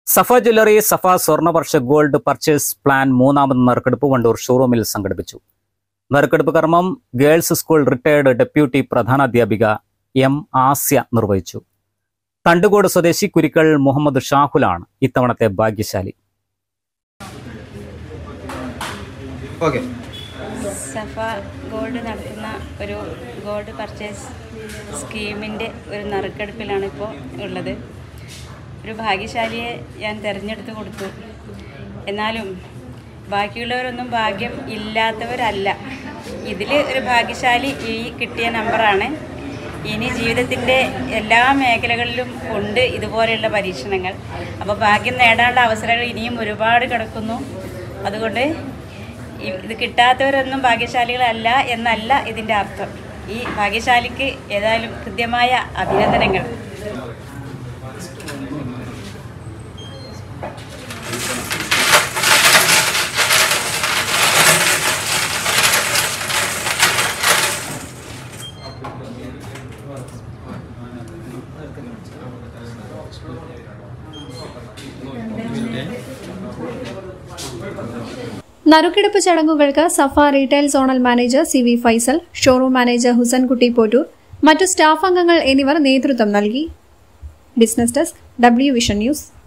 സഫ jewellery Safa Swarnavarsha gold purchase plan മൂന്നാമത് നറുക്കെടുപ്പ് വണ്ടൂർ ഷോറൂമിൽ സംഘടിപ്പിച്ചു നറുക്കെടുപ്പ് കർമ്മം ഗേൾസ് സ്കൂൾ റിട്ടയർഡ് ഡെപ്യൂട്ടി പ്രധാനാധ്യാപിക എം ആസ്യ നിർവഹിച്ചു തണ്ടുകോട് സ്വദേശി കുരിക്കൾ മുഹമ്മദ് ഷാഹുലാണ് ഇത്തവണത്തെ ഭാഗ്യശാലി ഓക്കെ സഫ ഗോൾഡ് നടത്തുന്ന ഒരു ഗോൾഡ് പർച്ചേസ് സ്കീമിൻ്റെ ഒരു നറുക്കെടുപ്പിലാണ് ഇപ്പോൾ ഉള്ളത് ഒരു ഭാഗ്യശാലിയെ ഞാൻ തിരഞ്ഞെടുത്ത് കൊടുത്തു എന്നാലും ബാക്കിയുള്ളവരൊന്നും ഭാഗ്യം ഇല്ലാത്തവരല്ല ഇതിൽ ഒരു ഭാഗ്യശാലി ഈ കിട്ടിയ നമ്പറാണ് ഇനി ജീവിതത്തിൻ്റെ എല്ലാ മേഖലകളിലും ഉണ്ട് ഇതുപോലെയുള്ള പരീക്ഷണങ്ങൾ അപ്പോൾ ഭാഗ്യം നേടാനുള്ള അവസരങ്ങൾ ഇനിയും ഒരുപാട് കിടക്കുന്നു അതുകൊണ്ട് ഇ- ഇത് കിട്ടാത്തവരൊന്നും ഭാഗ്യശാലികളല്ല എന്നല്ല ഇതിൻ്റെ അർത്ഥം ഈ ഭാഗ്യശാലിക്ക് ഏതായാലും കൃത്യമായ അഭിനന്ദനങ്ങൾ നറുക്കെടുപ്പ് ചടങ്ങുകൾക്ക് Safa retail zonal manager C V Faisal showroom manager Husankutty Pottoor മറ്റു സ്റ്റാഫ് അംഗങ്ങൾ എന്നിവർ നേതൃത്വം നൽകി business desk W Vision news